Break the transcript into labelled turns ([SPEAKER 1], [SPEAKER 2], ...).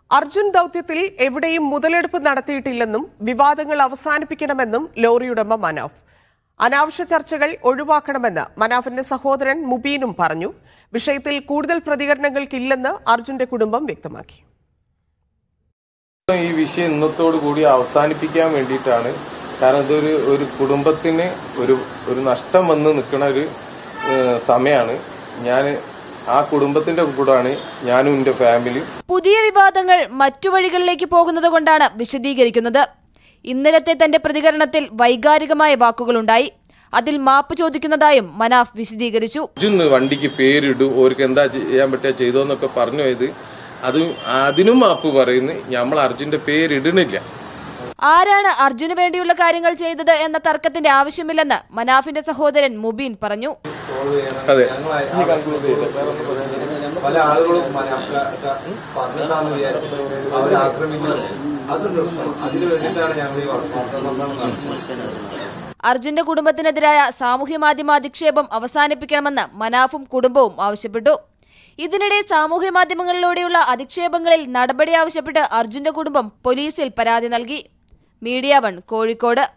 [SPEAKER 1] അർജുൻ ദൗത്യത്തിൽ എവിടെയും മുതലെടുപ്പ് നടത്തിയിട്ടില്ലെന്നും വിവാദങ്ങൾ അവസാനിപ്പിക്കണമെന്നും ലോറിയുടമ മനാഫ് അനാവശ്യ ചർച്ചകൾ ഒഴിവാക്കണമെന്ന് മനാഫിന്റെ സഹോദരൻ മുബീനും പറഞ്ഞു വിഷയത്തിൽ കൂടുതൽ പ്രതികരണങ്ങൾക്കില്ലെന്ന് അർജുന്റെ കുടുംബം വ്യക്തമാക്കി
[SPEAKER 2] ഈ വിഷയം ഇന്നത്തോടു കൂടി അവസാനിപ്പിക്കാൻ വേണ്ടിയിട്ടാണ് കാരണം ഇതൊരു ഒരു കുടുംബത്തിന് ഒരു ഒരു നഷ്ടം വന്ന് നിൽക്കുന്ന ഒരു സമയമാണ് ഞാൻ ആ കുടുംബത്തിന്റെ കൂടാണ് ഞാനും എൻ്റെ ഫാമിലി
[SPEAKER 3] പുതിയ വിവാദങ്ങൾ മറ്റു വഴികളിലേക്ക് പോകുന്നത് കൊണ്ടാണ് വിശദീകരിക്കുന്നത് ഇന്നലത്തെ തന്റെ പ്രതികരണത്തിൽ വൈകാരികമായ വാക്കുകളുണ്ടായി അതിൽ മാപ്പ് ചോദിക്കുന്നതായും മനാഫ് വിശദീകരിച്ചു
[SPEAKER 2] അർജുൻ വണ്ടിക്ക് പേരിടു ഓർക്ക് എന്താ ചെയ്യാൻ പറ്റുക ചെയ്തോന്നൊക്കെ പറഞ്ഞു പോയത് അത് അതിനും മാപ്പ് പറയുന്നു നമ്മൾ അർജുന്റെ പേരിടണില്ല
[SPEAKER 3] ആരാണ് അർജുന് വേണ്ടിയുള്ള കാര്യങ്ങൾ ചെയ്തത് എന്ന തർക്കത്തിന്റെ ആവശ്യമില്ലെന്ന് മനാഫിന്റെ സഹോദരൻ മുബീൻ പറഞ്ഞു
[SPEAKER 2] അതെ
[SPEAKER 4] പല ആളുകളും പറഞ്ഞിട്ടാന്ന് വിചാരിച്ചു അവരെ ആക്രമിക്കുന്നത് അത് നിർത്തണം അതിനു വേണ്ടിയിട്ടാണ് ഞങ്ങൾ ഈ വാർത്താ സമ്മേളനം നടത്തുന്നത്
[SPEAKER 3] അർജുന്റെ കുടുംബത്തിനെതിരായ സാമൂഹ്യ മാധ്യമ അധിക്ഷേപം അവസാനിപ്പിക്കണമെന്ന് മനാഫും കുടുംബവും ആവശ്യപ്പെട്ടു ഇതിനിടെ സാമൂഹ്യ മാധ്യമങ്ങളിലൂടെയുള്ള അധിക്ഷേപങ്ങളിൽ നടപടി ആവശ്യപ്പെട്ട് അർജുന്റെ കുടുംബം പോലീസിൽ പരാതി നൽകി മീഡിയ വൺ കോഴിക്കോട്